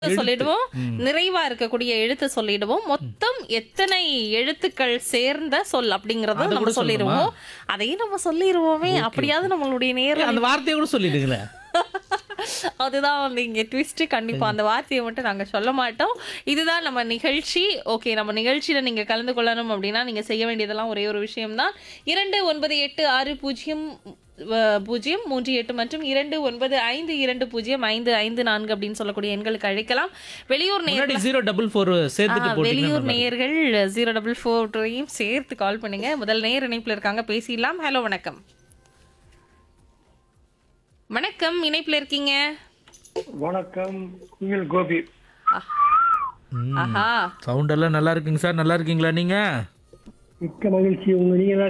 சொல்லிடுவோம் நிறைவா இருக்கக்கூடிய எழுத்து சொல்லிடுவோம் மொத்தம் எத்தனை எழுத்துக்கள் சேர்ந்த சொல் அப்படிங்கறத அதை நம்ம கூட சொல்லிடுவோம் அதையும் நம்ம சொல்லிடுவோமே அப்படியாவது நம்மளுடைய நேரம் அந்த வார்த்தையை கூட சொல்லிடுங்களேன் அதுதான் வந்து இங்க ட்விஸ்ட் கண்டிப்பா அந்த வார்த்தையை மட்டும் நாங்க சொல்ல மாட்டோம் இதுதான் நம்ம நிகழ்ச்சி ஓகே நம்ம நிகழ்ச்சியில நீங்க கலந்து கொள்ளணும் அப்படின்னா நீங்க செய்ய வேண்டியதெல்லாம் ஒரே ஒரு விஷயம் தான் இரண்டு ஒன்பது எட்டு ஆறு பூஜ்ஜியம் அஹ், பூஜ்ஜியம் மூன்று எட்டு மற்றும் இரண்டு ஒன்பது ஐந்து இரண்டு பூஜ்ஜியம் ஐந்து ஐந்து நான்கு அப்படின்னு சொல்லக்கூடிய எண்களுக்கு அழைக்கலாம் வெளியூர் நேர் முன்னாடி ஜீரோ டபுள் ஃபோர் சேர்த்துட்டு ஆ, வெளியூர் போட்டீங்கன்னா நேயர்கள் ஜீரோ டபுள் ஃபோர்டையும் சேர்த்து கால் பண்ணுங்க முதல் நேர் இணைப்புல இருக்காங்க பேசிடலாம் ஹலோ வணக்கம் வணக்கம் இணைப்புல இருக்கீங்க வணக்கம் குயில் கோபி ஆஹா சவுண்ட் எல்லாம் நல்லா இருக்குங்க சார் நல்லா இருக்கீங்களா நீங்க மிக்க மகிழ்ச்சி உங்க நீங்க